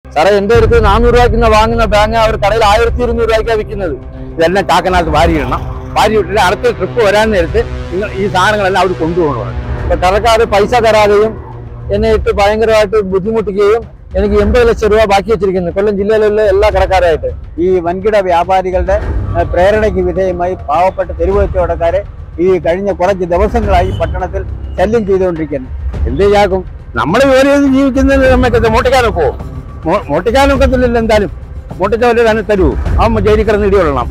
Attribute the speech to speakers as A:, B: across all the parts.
A: സാറേ എന്റെ അടുത്ത് നാനൂറ് രൂപയ്ക്ക് വാങ്ങുന്ന ബാങ്ക് അവർ കടയിൽ ആയിരത്തി ഇരുന്നൂറ് രൂപയ്ക്കാണ് വിൽക്കുന്നത് ഇതെല്ലാം ചാക്കനകത്ത് വാരി ഇടണം വാരി ഇട്ടിട്ട് അടുത്ത ട്രിപ്പ് വരാൻ നേരത്ത് നിങ്ങൾ ഈ സാധനങ്ങളെല്ലാം അവർ കൊണ്ടുപോകണം അപ്പൊ കടക്കാർ പൈസ തരാതെയും എന്നെ ഇട്ട് ഭയങ്കരമായിട്ട് ബുദ്ധിമുട്ടിക്കുകയും എനിക്ക് എൺപത് ലക്ഷം രൂപ ബാക്കി വെച്ചിരിക്കുന്നു കൊല്ലം ജില്ലയിലുള്ള എല്ലാ കടക്കാരായിട്ട്
B: ഈ വൻകിട വ്യാപാരികളുടെ ഏഹ്, പ്രേരണയ്ക്ക് വിധേയമായി പാവപ്പെട്ട തെരുവ് കച്ചവടക്കാരെ ഈ കഴിഞ്ഞ കുറച്ച് ദിവസങ്ങളായി പട്ടണത്തിൽ ശല്യം ചെയ്തുകൊണ്ടിരിക്കുന്നു
A: എന്ത് ചെയ്യാക്കും നമ്മൾ ജോലി ചെയ്ത് ജീവിക്കുന്നതിന് നമുക്ക് മോട്ടിക്കാനൊക്കോ മോട്ടിക്കാനൊക്കത്തില്ലല്ലോ എന്തായാലും മോട്ടിച്ചവരെ തന്നെ തരൂ അവൻ ജയിലിൽ കിടന്ന് ഇടികൊള്ളണം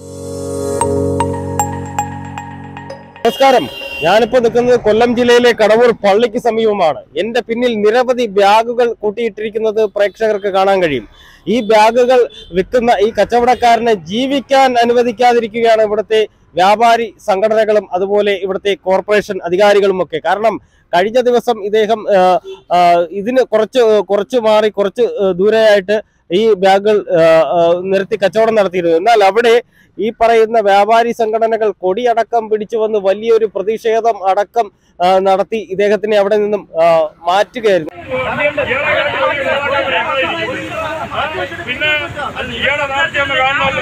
C: നമസ്കാരം ഞാനിപ്പോ നിൽക്കുന്നത് കൊല്ലം ജില്ലയിലെ കടവൂർ പള്ളിക്ക് സമീപമാണ് എന്റെ പിന്നിൽ നിരവധി ബാഗുകൾ കൂട്ടിയിട്ടിരിക്കുന്നത് പ്രേക്ഷകർക്ക് കാണാൻ കഴിയും ഈ ബാഗുകൾ വിൽക്കുന്ന ഈ കച്ചവടക്കാരനെ ജീവിക്കാൻ അനുവദിക്കാതിരിക്കുകയാണ് ഇവിടുത്തെ വ്യാപാരി സംഘടനകളും അതുപോലെ ഇവിടുത്തെ കോർപ്പറേഷൻ അധികാരികളും ഒക്കെ കാരണം കഴിഞ്ഞ ദിവസം ഇദ്ദേഹം ആ, ആ, ഇതിന് കുറച്ച് കുറച്ച് മാറി കുറച്ച് ദൂരെയായിട്ട് ഈ ബാഗുകൾ ആ, ആ, നിരത്തി കച്ചവടം നടത്തിയിരുന്നു എന്നാൽ അവിടെ ഈ പറയുന്ന വ്യാപാരി സംഘടനകൾ കൊടിയടക്കം പിടിച്ചു വന്ന് വലിയൊരു പ്രതിഷേധം അടക്കം ആ, നടത്തി ഇദ്ദേഹത്തിനെ അവിടെ നിന്നും ആ, മാറ്റുകയായിരുന്നു
D: പിന്നെ ഇയാളെ നാട്ടിൽ ഒന്ന്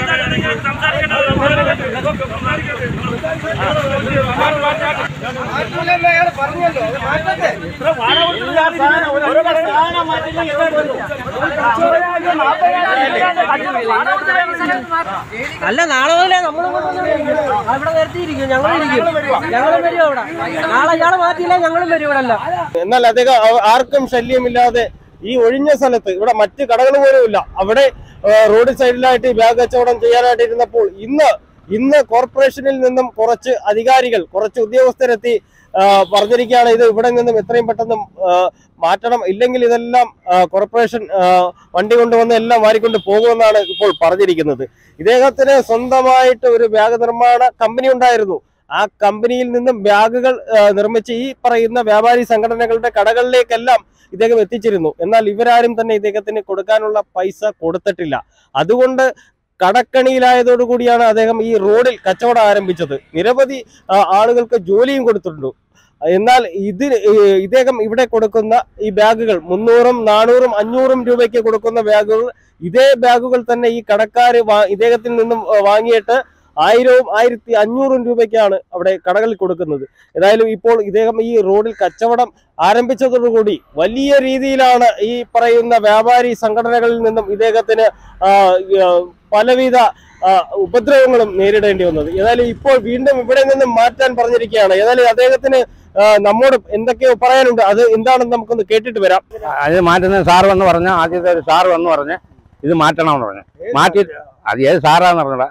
E: അല്ല നാളെ മുതലേ നമ്മളും ഇവിടെ നിർത്തിയിരിക്കും ഞങ്ങൾ ഇരിക്കും ഞങ്ങളും വരും അവിടെ നാളെ ഇയാളെ മാറ്റിയില്ല ഞങ്ങളും വരും ഇവിടെ അല്ല
C: എന്നാൽ അദ്ദേഹം ആ- ആർക്കും ശല്യമില്ലാതെ ഈ ഒഴിഞ്ഞ സ്ഥലത്ത് ഇവിടെ മറ്റ് കടകൾ പോലും ഇല്ല അവിടെ ആ, റോഡ് സൈഡിലായിട്ട് ഈ ബാഗ് കച്ചവടം ചെയ്യാനായിട്ട് ഇരുന്നപ്പോൾ ഇന്ന് ഇന്ന് കോർപ്പറേഷനിൽ നിന്നും കുറച്ച് അധികാരികൾ കുറച്ച് ഉദ്യോഗസ്ഥരെത്തി ആ, പറഞ്ഞിരിക്കുകയാണ് ഇത് ഇവിടെ നിന്നും എത്രയും പെട്ടെന്ന് ആ, മാറ്റണം ഇല്ലെങ്കിൽ ഇതെല്ലാം ആ, കോർപ്പറേഷൻ ആ, വണ്ടി കൊണ്ടുവന്ന് എല്ലാം വാരിക്കൊണ്ട് പോകുമെന്നാണ് ഇപ്പോൾ പറഞ്ഞിരിക്കുന്നത് ഇദ്ദേഹത്തിന് സ്വന്തമായിട്ട് ഒരു ബാഗ് നിർമ്മാണ കമ്പനി ഉണ്ടായിരുന്നു ആ കമ്പനിയിൽ നിന്നും ബാഗുകൾ ആ, നിർമ്മിച്ച് ഈ പറയുന്ന വ്യാപാരി സംഘടനകളുടെ കടകളിലേക്കെല്ലാം ഇദ്ദേഹം എത്തിച്ചിരുന്നു എന്നാൽ ഇവരാരും തന്നെ ഇദ്ദേഹത്തിന് കൊടുക്കാനുള്ള പൈസ കൊടുത്തിട്ടില്ല അതുകൊണ്ട് കടക്കണിയിലായതോടുകൂടിയാണ് അദ്ദേഹം ഈ റോഡിൽ കച്ചവടം ആരംഭിച്ചത് നിരവധി ആ, ആളുകൾക്ക് ജോലിയും കൊടുത്തിട്ടുണ്ട് എന്നാൽ ഇതിന് ഈ ഇദ്ദേഹം ഇവിടെ കൊടുക്കുന്ന ഈ ബാഗുകൾ മുന്നൂറും നാനൂറും അഞ്ഞൂറും രൂപയ്ക്ക് കൊടുക്കുന്ന ബാഗുകൾ ഇതേ ബാഗുകൾ തന്നെ ഈ കടക്കാര് വാ- ഇദ്ദേഹത്തിൽ നിന്നും ആ, വാങ്ങിയിട്ട് ആയിരവും ആയിരത്തി അഞ്ഞൂറും രൂപയ്ക്കാണ് അവിടെ കടകളിൽ കൊടുക്കുന്നത് ഏതായാലും ഇപ്പോൾ ഇദ്ദേഹം ഈ റോഡിൽ കച്ചവടം ആരംഭിച്ചതോടുകൂടി വലിയ രീതിയിലാണ് ഈ പറയുന്ന വ്യാപാരി സംഘടനകളിൽ നിന്നും ഇദ്ദേഹത്തിന് ആ, ആ, പലവിധ ആ, ഉപദ്രവങ്ങളും നേരിടേണ്ടി വന്നത് ഏതായാലും ഇപ്പോൾ വീണ്ടും ഇവിടെ നിന്നും മാറ്റാൻ പറഞ്ഞിരിക്കുകയാണ് ഏതായാലും അദ്ദേഹത്തിന് ആ, നമ്മോട് എന്തൊക്കെയോ പറയാനുണ്ട് അത് എന്താണെന്ന് നമുക്കൊന്ന് കേട്ടിട്ട് വരാം
A: അത് മാറ്റുന്ന സാർ വന്ന് പറഞ്ഞ ആദ്യത്തെ ഒരു സാർ വന്ന് പറഞ്ഞ് ഇത് മാറ്റണമെന്ന് പറഞ്ഞു മാറ്റി അത് ഏത് സാറാന്ന് പറഞ്ഞടാ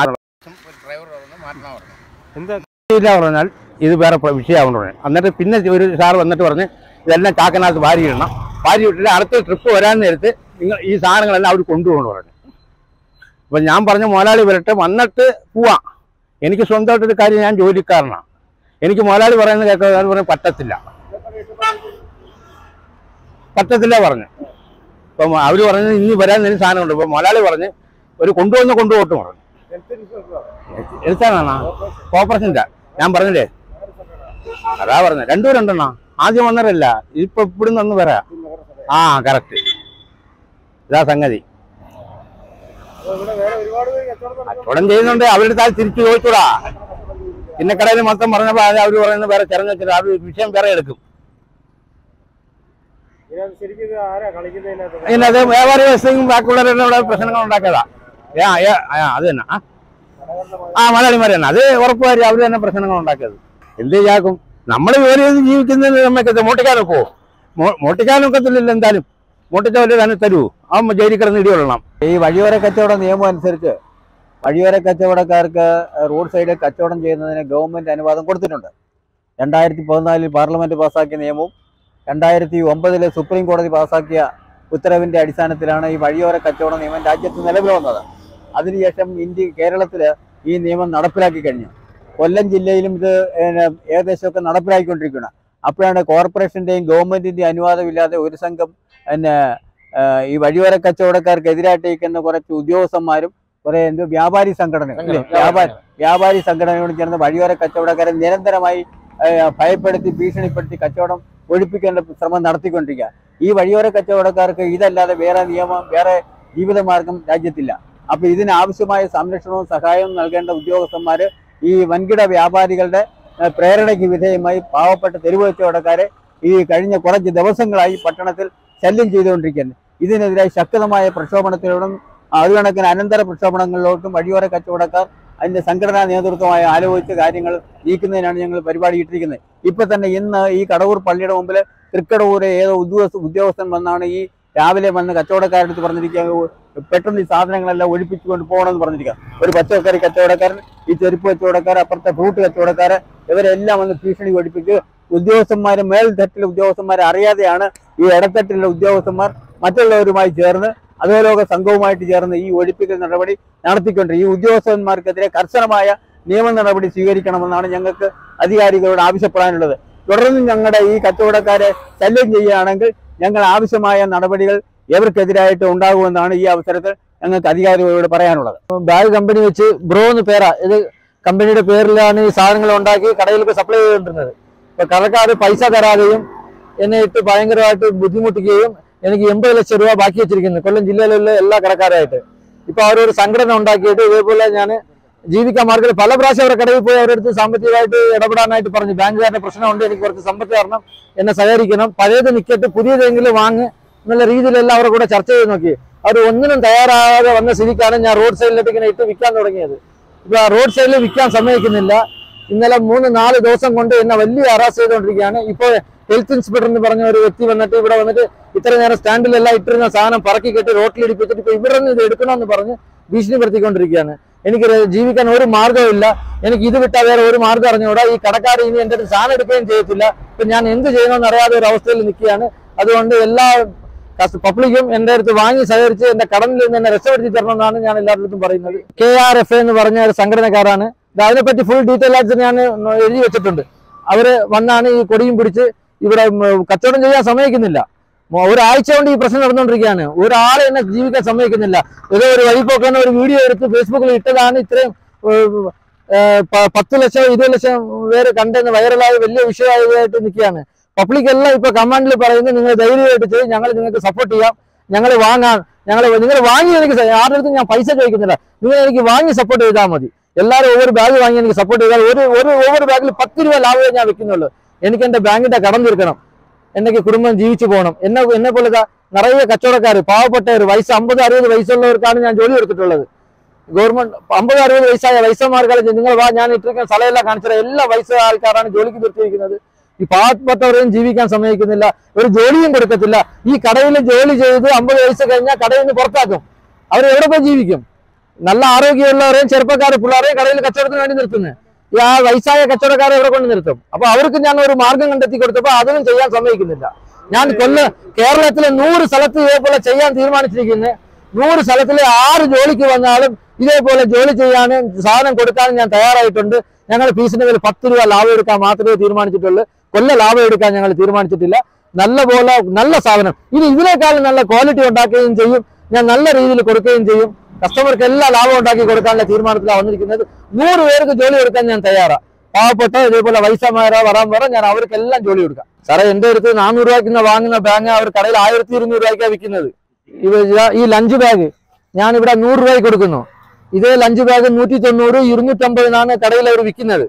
C: എന്താ
A: ഇല്ല പറഞ്ഞാൽ ഇത് വേറെ പ്ര- വിഷയമാണെന്ന് പറഞ്ഞു എന്നിട്ട് പിന്നെ ഒരു സാർ വന്നിട്ട് പറഞ്ഞ് ഇതെല്ലാം ചാക്കനകത്ത് വാരി ഇടണം വാരി ഇട്ടിട്ട് അടുത്ത ട്രിപ്പ് വരാൻ നേരത്ത് നിങ്ങൾ ഈ സാധനങ്ങളെല്ലാം അവർ കൊണ്ടുപോകണം പറഞ്ഞു അപ്പൊ ഞാൻ പറഞ്ഞ മുതലാളി വരട്ടെ വന്നിട്ട് പോവാം എനിക്ക് സ്വന്തമായിട്ടൊരു കാര്യം ഞാൻ ജോലിക്കാരനാണ് എനിക്ക് മുതലാളി പറയുന്നത് കേൾക്കാൻ പറഞ്ഞ് പറ്റത്തില്ല പറ്റത്തില്ല പറഞ്ഞു ഇപ്പം അവർ പറഞ്ഞത് ഇനി വരാൻ എന്തെങ്കിലും സാധനമുണ്ട് ഇപ്പൊ മുതലാളി പറഞ്ഞ് ഒരു കൊണ്ടുവന്ന് കൊണ്ടുപോട്ട് പറഞ്ഞു എടുത്താണോ കോപ്പറേഷൻ്റെ ഞാൻ പറഞ്ഞില്ലേ അതാ പറഞ്ഞത് രണ്ടുപേരുണ്ടെണ്ണ ആദ്യം വന്നവരല്ല ഇപ്പൊ ഇവിടുന്ന് ഒന്ന് വരാം ആ കറക്റ്റ് ഇതാ സംഗതി കച്ചവടം ചെയ്യുന്നുണ്ട് അവരുടെ താൽ തിരിച്ചു ചോദിച്ചൂടാ പിന്നെ കടയിൽ മൊത്തം പറഞ്ഞപ്പോ അത് അവര് പറയുന്നത് വേറെ ചെറങ്ങ വെച്ചിട്ട് അവർ വിഷയം വേറെ എടുക്കും പിന്നെ അത് വ്യാപാരി വ്യവസ്ഥയും ബാക്കിയുള്ളവരെല്ലാം ഇവിടെ പ്രശ്നങ്ങൾ ഉണ്ടാക്കിയതാ ഏ, ഏ, ആ, അത് തന്നെ ആ ആ മലയാളിമാർ തന്നെ അത് ഉറപ്പുകാരി അവർ തന്നെ പ്രശ്നങ്ങൾ ഉണ്ടാക്കിയത് എന്ത് ചെയ്യാക്കും നമ്മൾ ജോലി ചെയ്ത് ജീവിക്കുന്നതിന് നമുക്ക് മോട്ടിക്കാനൊക്കോ മോട്ടിക്കാനൊക്കത്തില്ലല്ലോ എന്തായാലും മോട്ടിച്ചവരെ തന്നെ തരൂ അവൻ ജയിലിൽ കിടന്ന് ഇടികൊള്ളണം
B: ഈ വഴിയോര കച്ചവട നിയമം അനുസരിച്ച് വഴിയോര കച്ചവടക്കാർക്ക് റോഡ് സൈഡിൽ കച്ചവടം ചെയ്യുന്നതിന് ഗവൺമെന്റ് അനുവാദം കൊടുത്തിട്ടുണ്ട് രണ്ടായിരത്തി പതിനാലിൽ പാർലമെന്റ് പാസാക്കിയ നിയമവും രണ്ടായിരത്തി ഒമ്പതിലെ സുപ്രീം കോടതി പാസാക്കിയ ഉത്തരവിന്റെ അടിസ്ഥാനത്തിലാണ് ഈ വഴിയോര കച്ചവട നിയമം രാജ്യത്ത് നിലവിൽ വന്നത് അതിനുശേഷം ഇന്ത്യ കേരളത്തിൽ ഈ നിയമം നടപ്പിലാക്കി കഴിഞ്ഞു കൊല്ലം ജില്ലയിലും ഇത് ഏഹ്, ഏകദേശമൊക്കെ നടപ്പിലാക്കിക്കൊണ്ടിരിക്കുകയാണ് അപ്പോഴാണ് കോർപ്പറേഷന്റെയും ഗവൺമെന്റിന്റെയും അനുവാദമില്ലാതെ ഒരു സംഘം പിന്നെ ഏഹ്, ഈ വഴിയോര കച്ചവടക്കാർക്ക് എതിരായിട്ട് നിൽക്കുന്ന കുറച്ച് ഉദ്യോഗസ്ഥന്മാരും കുറെ എന്ത് വ്യാപാരി സംഘടനകൾ ഇല്ലേ? വ്യാപാരി വ്യാപാരി സംഘടനയോട് ചേർന്ന് വഴിയോര കച്ചവടക്കാരെ നിരന്തരമായി ഏഹ്, ഭയപ്പെടുത്തി ഭീഷണിപ്പെടുത്തി കച്ചവടം ഒഴിപ്പിക്കേണ്ട ശ്രമം നടത്തിക്കൊണ്ടിരിക്കുക ഈ വഴിയോര കച്ചവടക്കാർക്ക് ഇതല്ലാതെ വേറെ നിയമം വേറെ ജീവിതമാർഗം രാജ്യത്തില്ല അപ്പൊ ഇതിന് ആവശ്യമായ സംരക്ഷണവും സഹായവും നൽകേണ്ട ഉദ്യോഗസ്ഥന്മാര് ഈ വൻകിട വ്യാപാരികളുടെ ഏഹ്, പ്രേരണയ്ക്ക് വിധേയമായി പാവപ്പെട്ട തെരുവ് കച്ചവടക്കാരെ ഈ കഴിഞ്ഞ കുറച്ച് ദിവസങ്ങളായി പട്ടണത്തിൽ ശല്യം ചെയ്തുകൊണ്ടിരിക്കുന്നത് ഇതിനെതിരായി ശക്തമായ പ്രക്ഷോഭണത്തിലൂടെ അതുകണക്കിന് അനന്തര പ്രക്ഷോഭണങ്ങളിലോട്ടും വഴിയോര കച്ചവടക്കാർ അതിന്റെ സംഘടനാ നേതൃത്വമായി ആലോചിച്ച് കാര്യങ്ങൾ നീക്കുന്നതിനാണ് ഞങ്ങൾ പരിപാടി ഇട്ടിരിക്കുന്നത് ഇപ്പൊ തന്നെ ഇന്ന് ഈ കടവൂർ പള്ളിയുടെ മുമ്പിൽ തൃക്കടവൂരെ ഏതോ ഉദ്യോഗസ്ഥ ഉദ്യോഗസ്ഥൻ വന്നാണ് ഈ രാവിലെ വന്ന് കച്ചവടക്കാരുടെ അടുത്ത് പറഞ്ഞിരിക്കുക പെട്ടെന്ന് ഈ സാധനങ്ങളെല്ലാം ഒഴിപ്പിച്ചുകൊണ്ട് പോകണമെന്ന് പറഞ്ഞിരിക്കുക ഒരു പച്ചക്കറി കച്ചവടക്കാരൻ ഈ ചെരുപ്പ് കച്ചവടക്കാർ അപ്പുറത്തെ ഫ്രൂട്ട് കച്ചവടക്കാര് ഇവരെല്ലാം വന്ന് ഭീഷണി ഒഴിപ്പിച്ച് ഉദ്യോഗസ്ഥന്മാര് മേൽത്തട്ടിലെ ഉദ്യോഗസ്ഥന്മാരെ അറിയാതെയാണ് ഈ ഇടത്തട്ടിലെ ഉദ്യോഗസ്ഥന്മാർ മറ്റുള്ളവരുമായി ചേർന്ന് അധോലോക സംഘവുമായിട്ട് ചേർന്ന് ഈ ഒഴിപ്പിക്കൽ നടപടി നടത്തിക്കൊണ്ട് ഈ ഉദ്യോഗസ്ഥന്മാർക്കെതിരെ കർശനമായ നിയമ നടപടി സ്വീകരിക്കണമെന്നാണ് ഞങ്ങൾക്ക് അധികാരികളോട് ആവശ്യപ്പെടാനുള്ളത് തുടർന്നും ഞങ്ങളുടെ ഈ കച്ചവടക്കാരെ ശല്യം ചെയ്യുകയാണെങ്കിൽ ഞങ്ങൾ ആവശ്യമായ നടപടികൾ എവർക്കെതിരായിട്ട് ഉണ്ടാകുമെന്നാണ് ഈ അവസരത്തിൽ ഞങ്ങൾക്ക് അധികാരികളോട് പറയാനുള്ളത്
F: ബാഗ് കമ്പനി വെച്ച് ബ്രോ എന്ന് പേരാ ഇത് കമ്പനിയുടെ പേരിലാണ് ഈ സാധനങ്ങൾ ഉണ്ടാക്കി കടയിലേക്ക് സപ്ലൈ ചെയ്തുകൊണ്ടിരുന്നത് ഇപ്പൊ കടക്കാർ പൈസ തരാതെയും എന്നെ ഇട്ട് ഭയങ്കരമായിട്ട് ബുദ്ധിമുട്ടിക്കുകയും എനിക്ക് എൺപത് ലക്ഷം രൂപ ബാക്കി വെച്ചിരിക്കുന്നു കൊല്ലം ജില്ലയിലുള്ള എല്ലാ കടക്കാരായിട്ട് ഇപ്പൊ അവരൊരു സംഘടന ഉണ്ടാക്കിയിട്ട് ഇതേപോലെ ഞാൻ ജീവിക്കാൻ മാർഗത്തിൽ പല പ്രാവശ്യം അവരുടെ കടയിൽ പോയി അവരുടെ അടുത്ത് സാമ്പത്തികമായിട്ട് ഇടപെടാനായിട്ട് പറഞ്ഞു ബാങ്കുകാരുടെ പ്രശ്നമുണ്ട് എനിക്ക് കുറച്ച് സമ്പത്ത് തരണം എന്നെ സഹകരിക്കണം പഴയത് നിൽക്കട്ട് പുതിയതെങ്കിലും വാങ്ങ് എന്നുള്ള രീതിയിലെല്ലാം അവരുടെ കൂടെ ചർച്ച ചെയ്ത് നോക്കി അവർ ഒന്നിനും തയ്യാറാകാതെ വന്ന സ്ഥിതിക്കാണ് ഞാൻ റോഡ് സൈഡിലോട്ട് ഇങ്ങനെ ഇട്ട് വിൽക്കാൻ തുടങ്ങിയത് ഇപ്പൊ ആ റോഡ് സൈഡിൽ വിൽക്കാൻ സമ്മതിക്കുന്നില്ല ഇന്നലെ മൂന്ന് നാല് ദിവസം കൊണ്ട് എന്നെ വലിയ ഹറാസ് ചെയ്തുകൊണ്ടിരിക്കുകയാണ് ഇപ്പോൾ ഹെൽത്ത് ഇൻസ്പെക്ടർ എന്ന് പറഞ്ഞ ഒരു വ്യക്തി വന്നിട്ട് ഇവിടെ വന്നിട്ട് ഇത്ര നേരം സ്റ്റാൻഡിലെല്ലാം ഇട്ടിരുന്ന സാധനം പറക്കി കെട്ടി റോട്ടിൽ ഇടിപ്പിച്ചിട്ട് ഇപ്പൊ ഇവിടെ നിന്ന് ഇത് എടുക്കണമെന്ന് പറഞ്ഞ് ഭീഷണിപ്പെടുത്തിക്കൊണ്ടിരിക്കുകയാണ് എനിക്ക് ര- ജീവിക്കാൻ ഒരു മാർഗ്ഗമില്ല എനിക്ക് ഇത് വിട്ടാൽ വേറെ ഒരു മാർഗ്ഗം അറിഞ്ഞുകൂടാ ഈ കടക്കാർ ഇനി എൻ്റെ അടുത്ത് സാധനം എടുക്കുകയും ചെയ്യത്തില്ല ഇപ്പൊ ഞാൻ എന്ത് ചെയ്യണമെന്ന് അറിയാതെ ഒരു അവസ്ഥയിൽ നിൽക്കുകയാണ് അതുകൊണ്ട് എല്ലാ പബ്ലിക്കും എൻ്റെ അടുത്ത് വാങ്ങി സഹകരിച്ച് എൻ്റെ കടനിൽ നിന്ന് എന്നെ രക്ഷപ്പെടുത്തി തരണമെന്നാണ് ഞാൻ എല്ലാവരുടെ അടുത്തും പറയുന്നത് കെ ആർ എഫ് എന്ന് പറഞ്ഞ ഒരു സംഘടനക്കാരാണ് ഇത് അതിനെപ്പറ്റി ഫുൾ ഡീറ്റെയിൽ ആയിട്ട് ഞാൻ എഴുതി വെച്ചിട്ടുണ്ട് അവര് വന്നാണ് ഈ കൊടിയും പിടിച്ച് ഇവിടെ ഉം, കച്ചവടം ചെയ്യാൻ സമ്മതിക്കുന്നില്ല മൊ- ഒരാഴ്ച കൊണ്ട് ഈ പ്രശ്നം നടന്നുകൊണ്ടിരിക്കുകയാണ് ഒരാളെ എന്നെ ജീവിക്കാൻ സമ്മതിക്കുന്നില്ല ഏതോ ഒരു വഴിപോക്കന്നെ ഒരു വീഡിയോ എടുത്ത് ഫേസ്ബുക്കിൽ ഇട്ടതാണ് ഇത്രയും ഏഹ്, ഏഹ്, പ- പത്ത് ലക്ഷം ഇരുപത് ലക്ഷം പേര് കണ്ടെന്ന് വൈറലായി വലിയ വിഷയമായിട്ട് നിൽക്കുകയാണ് പബ്ലിക് എല്ലാം ഇപ്പൊ കമാൻഡിൽ പറയുന്നത് നിങ്ങൾ ധൈര്യമായിട്ട് ചെയ്യും ഞങ്ങൾ നിങ്ങൾക്ക് സപ്പോർട്ട് ചെയ്യാം ഞങ്ങൾ വാങ്ങാൻ ഞങ്ങൾ നിങ്ങൾ വാങ്ങി എനിക്ക് സ- ആരുടെ അടുത്തും ഞാൻ പൈസ ചോദിക്കുന്നില്ല നിങ്ങൾ എനിക്ക് വാങ്ങി സപ്പോർട്ട് ചെയ്താൽ മതി എല്ലാവരും ഒவ்வொரு ബാഗ് വാങ്ങി എനിക്ക് സപ്പോർട്ട് ചെയ്താൽ ഒരു ഒരു ഓവർ ബാഗിൽ പത്ത് രൂപ ലാഭമേ ഞാൻ വെക്കുന്നുള്ളൂ എനിക്ക് എന്റെ ബാങ്കിന്റെ കടം തീർക്കണം എനിക്ക് കുടുംബം ജീവിച്ചു പോകണം എന്നെ എന്നെ പോലെ ദാ നിറയെ കച്ചവടക്കാർ പാവപ്പെട്ടവർ വയസ്സ് അമ്പത് അറുപത് വയസ്സുള്ളവർക്കാണ് ഞാൻ ജോലി എടുത്തിട്ടുള്ളത് ഗവൺമെന്റ് അമ്പത് അറുപത് വയസ്സായ വയസ്സന്മാർക്കാണ് നിങ്ങൾ വാ ഞാൻ ഇട്ടിരിക്കുന്ന സ്ഥലമെല്ലാം കാണിച്ചത് എല്ലാ വയസ്സ് ആൾക്കാരാണ് ജോലിക്ക് നിർത്തിയിരിക്കുന്നത് ഈ പാവപ്പെട്ടവരെയും ജീവിക്കാൻ സമ്മതിക്കുന്നില്ല ഒരു ജോലിയും കൊടുക്കത്തില്ല ഈ കടയിൽ ജോലി ചെയ്ത് അമ്പത് വയസ്സ് കഴിഞ്ഞാൽ കടയിൽ നിന്ന് പുറത്താക്കും അവർ എവിടെ പോയി ജീവിക്കും നല്ല ആരോഗ്യമുള്ളവരെയും ചെറുപ്പക്കാരെ പിള്ളേരെയും കടയിൽ കച്ചവടത്തിന് വേണ്ടി നിർത്തുന്നത് ഈ ആ വയസ്സായ കച്ചവടക്കാരെ എവിടെ കൊണ്ട് നിർത്തും അപ്പൊ അവർക്ക് ഞാൻ ഒരു മാർഗം കണ്ടെത്തി കൊടുത്തപ്പോൾ അതൊന്നും ചെയ്യാൻ സമ്മതിക്കുന്നില്ല ഞാൻ കൊല്ല കേരളത്തിലെ നൂറ് സ്ഥലത്ത് ഇതേപോലെ ചെയ്യാൻ തീരുമാനിച്ചിരിക്കുന്നത് നൂറ് സ്ഥലത്തിലെ ആറ് ജോലിക്ക് വന്നാലും ഇതേപോലെ ജോലി ചെയ്യാനും സാധനം കൊടുക്കാനും ഞാൻ തയ്യാറായിട്ടുണ്ട് ഞങ്ങൾ ഫീസിന്റെ മേൽ പത്ത് രൂപ ലാഭം എടുക്കാൻ മാത്രമേ തീരുമാനിച്ചിട്ടുള്ളൂ കൊല്ല ലാഭം എടുക്കാൻ ഞങ്ങൾ തീരുമാനിച്ചിട്ടില്ല നല്ല പോലെ നല്ല സാധനം ഇനി ഇതിനേക്കാളും നല്ല ക്വാളിറ്റി ഉണ്ടാക്കുകയും ചെയ്യും ഞാൻ നല്ല രീതിയിൽ കൊടുക്കുകയും ചെയ്യും കസ്റ്റമർക്ക് എല്ലാ ലാഭം ഉണ്ടാക്കി കൊടുക്കാനുള്ള തീരുമാനത്തിലാണ് വന്നിരിക്കുന്നത് നൂറ് പേർക്ക് ജോലി കൊടുക്കാൻ ഞാൻ തയ്യാറാ പാവപ്പെട്ട ഇതേപോലെ വയസ്സന്മാരോ വരാൻ പറ ഞാൻ അവർക്കെല്ലാം ജോലി കൊടുക്കാം സാറേ എന്റെ അടുത്ത് നാനൂറ് രൂപയ്ക്ക് വാങ്ങുന്ന ബാങ്ക് അവർ കടയിൽ ആയിരത്തി ഇരുന്നൂറ് രൂപയ്ക്കാണ് വിൽക്കുന്നത് ഇത് ഇതാ ഈ ലഞ്ച് ബാഗ് ഞാൻ ഇവിടെ നൂറ് രൂപയ്ക്ക് കൊടുക്കുന്നു ഇതേ ലഞ്ച് ബാഗ് നൂറ്റി തൊണ്ണൂറ് ഇരുന്നൂറ്റമ്പതിനാണ് കടയിൽ അവർ വിൽക്കുന്നത്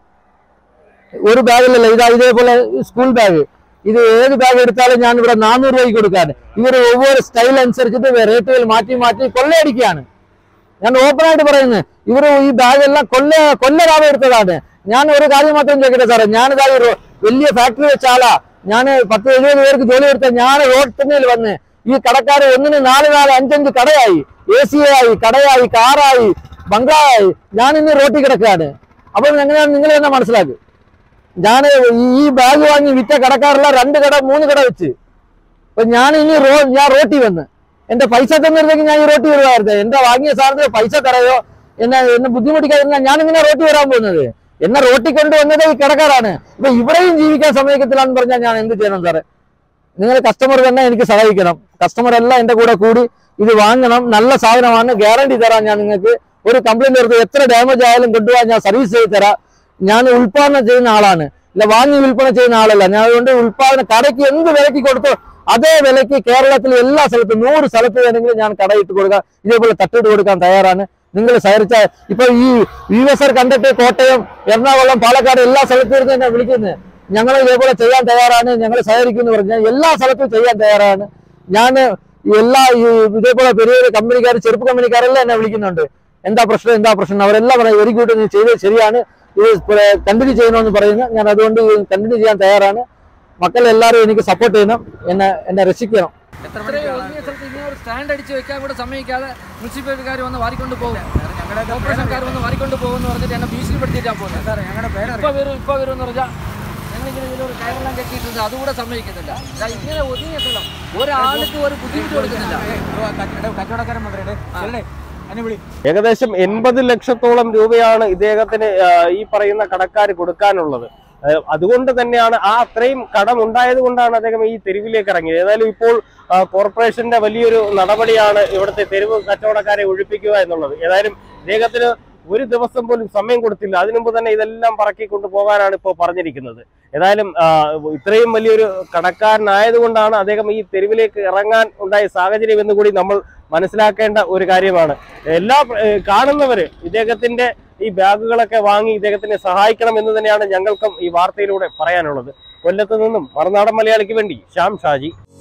F: ഒരു ബാഗിലല്ല ഇതാ ഇതേപോലെ സ്കൂൾ ബാഗ് ഇത് ഏത് ബാഗ് എടുത്താലും ഞാൻ ഇവിടെ നാനൂറ് രൂപയ്ക്ക് കൊടുക്കാൻ ഇവർ ഒவ்வொரு സ്റ്റൈൽ അനുസരിച്ചിട്ട് റേറ്റുകൾ മാറ്റി മാറ്റി കൊള്ളയടിക്കുകയാണ് ഞാൻ ഓപ്പൺ ആയിട്ട് പറയുന്നത് ഇവർ ഈ ബാഗ് എല്ലാം കൊല്ല കൊല്ല ലാഭം എടുത്തതാണ് ഞാൻ ഒരു കാര്യം മാത്രം ചോദിക്കട്ടെ സാറേ ഞാനിതാ ഈ റോ- വലിയ ഫാക്ടറി വെച്ച ആളാ ഞാൻ പത്ത് എഴുപത് പേർക്ക് ജോലി എടുത്ത ഞാൻ റോഡ് തന്നെയിൽ വന്ന് ഈ കടക്കാർ ഒന്നിന് നാല് നാല് അഞ്ചഞ്ച് കടയായി എ സി ആയി കടയായി കാറായി ബംഗ്ലാവായി ഞാൻ ഇന്ന് റോട്ടിൽ കിടക്കുകയാണ് അപ്പോൾ എങ്ങനെയാണ് നിങ്ങൾ തന്നെ മനസ്സിലാക്കുക ഞാൻ ഈ ബാഗ് വാങ്ങി വിറ്റ കടക്കാരെല്ലാം രണ്ട് കട മൂന്ന് കട വെച്ച് അപ്പൊ ഞാൻ ഇനി റോ ഞാൻ റോട്ടി വന്ന് എന്റെ പൈസ തന്നിരുന്നെങ്കിൽ ഞാൻ ഈ റോട്ടി വരുമായിരുന്നു എന്റെ വാങ്ങിയ സാധനത്തിന് പൈസ തരയോ എന്നെ എന്നെ ബുദ്ധിമുട്ടിക്കാതിരുന്ന ഞാൻ ഇങ്ങനെ റോട്ടി വരാൻ പോകുന്നത് എന്നെ റോട്ടി കൊണ്ടുവന്നത് ഈ കടക്കാരാണ് ഇപ്പൊ ഇവിടെയും ജീവിക്കാൻ സമ്മതിക്കത്തില്ല എന്ന് പറഞ്ഞാൽ ഞാൻ എന്ത് ചെയ്യണം സാറേ നിങ്ങൾ കസ്റ്റമർ തന്നെ എനിക്ക് സഹായിക്കണം കസ്റ്റമർ എല്ലാം എന്റെ കൂടെ കൂടി ഇത് വാങ്ങണം നല്ല സാധനമാണ് ഗ്യാരണ്ടി തരാം ഞാൻ നിങ്ങൾക്ക് ഒരു കംപ്ലൈന്റ് എടുത്ത് എത്ര ഡാമേജ് ആയാലും കൊണ്ടുപോകാൻ ഞാൻ സർവീസ് ചെയ്ത് തരാം ഞാൻ ഉൽപാദനം ചെയ്യുന്ന ആളാണ് ഇല്ല വാങ്ങി വിൽപ്പന ചെയ്യുന്ന ആളല്ല ഞാൻ അതുകൊണ്ട് ഉൽപാദന കടയ്ക്ക് എന്ത് വിലക്ക് കൊടുത്തോ അതേ വിലക്ക് കേരളത്തിൽ എല്ലാ സ്ഥലത്തും നൂറ് സ്ഥലത്ത് വേണമെങ്കിലും ഞാൻ കടയിട്ട് കൊടുക്കാം ഇതേപോലെ തട്ടിട്ട് കൊടുക്കാൻ തയ്യാറാണ് നിങ്ങൾ സഹരിച്ച ഇപ്പൊ ഈ യു എസ് ആർ കണ്ടിട്ട് കോട്ടയം എറണാകുളം പാലക്കാട് എല്ലാ സ്ഥലത്തും ഇരുന്ന് എന്നെ വിളിക്കുന്നത് ഞങ്ങൾ ഇതേപോലെ ചെയ്യാൻ തയ്യാറാണ് ഞങ്ങൾ സഹകരിക്കുന്നു പറഞ്ഞാൽ എല്ലാ സ്ഥലത്തും ചെയ്യാൻ തയ്യാറാണ് ഞാൻ എല്ലാ ഈ ഇതേപോലെ പെരിയ കമ്പനിക്കാർ ചെറുപ്പ് കമ്പനിക്കാരെല്ലാം എന്നെ വിളിക്കുന്നുണ്ട് എന്താ പ്രശ്നം എന്താ പ്രശ്നം അവരെല്ലാം പറയും വെരി ഗുഡ് നീ ചെയ്തത് ശരിയാണ് ഇത് കണ്ടിന്യൂ ചെയ്യണമെന്ന് പറയുന്നു ഞാൻ അതുകൊണ്ട് കണ്ടിന്യൂ ചെയ്യാൻ തയ്യാറാണ് മക്കളെല്ലാവരും എനിക്ക് സപ്പോർട്ട് ചെയ്യണം എന്നെ എന്നെ രക്ഷിക്കണം
G: ഇത്രയും ഒതുങ്ങിയ സ്ഥലത്ത് ഇങ്ങനെ ഒരു സ്റ്റാൻഡ് അടിച്ച് വെക്കാൻ കൂടെ സമ്മതിക്കാതെ മുനിസിപ്പാലിറ്റിക്കാർ വന്ന് വാരിക്കൊണ്ട് പോകും കോർപ്പറേഷൻകാർ വന്ന് വാരിക്കൊണ്ട് പോകുമെന്ന് പറഞ്ഞിട്ട് എന്നെ ഭീഷണിപ്പെടുത്തിയിട്ടാണ് പോകുന്നത് ഇപ്പൊ വരും ഇപ്പൊ വരും എന്ന് പറഞ്ഞാൽ ഞങ്ങളിങ്ങനെ ഇതിലൊരു കയറെല്ലാം കെട്ടിയിട്ടുണ്ട് അതുകൂടെ സമ്മതിക്കുന്നില്ല ദാ ഇങ്ങനെ ഒതുങ്ങിയ സ്ഥലം ഒരാൾക്ക് ഒരു ബുദ്ധിമുട്ട് കൊടുക്കുന്നില്ല
C: ഏകദേശം എൺപത് ലക്ഷത്തോളം രൂപയാണ് ഇദ്ദേഹത്തിന് ആ, ഈ പറയുന്ന കടക്കാർ കൊടുക്കാനുള്ളത് ആ, അതുകൊണ്ട് തന്നെയാണ് ആ അത്രയും കടം ഉണ്ടായത് കൊണ്ടാണ് അദ്ദേഹം ഈ തെരുവിലേക്ക് ഇറങ്ങിയത് ഏതായാലും ഇപ്പോൾ ആ, കോർപ്പറേഷന്റെ വലിയൊരു നടപടിയാണ് ഇവിടുത്തെ തെരുവ് കച്ചവടക്കാരെ ഒഴിപ്പിക്കുക എന്നുള്ളത് ഏതായാലും ഇദ്ദേഹത്തിന് ഒരു ദിവസം പോലും സമയം കൊടുത്തില്ല അതിനു മുമ്പ് തന്നെ ഇതെല്ലാം പറക്കി കൊണ്ടുപോകാനാണ് ഇപ്പോൾ പറഞ്ഞിരിക്കുന്നത് ഏതായാലും ആ, ഇത്രയും വലിയൊരു കടക്കാരനായതുകൊണ്ടാണ് അദ്ദേഹം ഈ തെരുവിലേക്ക് ഇറങ്ങാൻ ഉണ്ടായ സാഹചര്യം എന്ന് കൂടി നമ്മൾ മനസ്സിലാക്കേണ്ട ഒരു കാര്യമാണ് എല്ലാ ഏഹ്, കാണുന്നവര് ഇദ്ദേഹത്തിന്റെ ഈ ബാഗുകളൊക്കെ വാങ്ങി ഇദ്ദേഹത്തിനെ സഹായിക്കണം എന്ന് തന്നെയാണ് ഞങ്ങൾക്കും ഈ വാർത്തയിലൂടെ പറയാനുള്ളത് കൊല്ലത്ത് നിന്നും മറുനാടൻ മലയാളിക്ക് വേണ്ടി ശ്യാം ഷാജി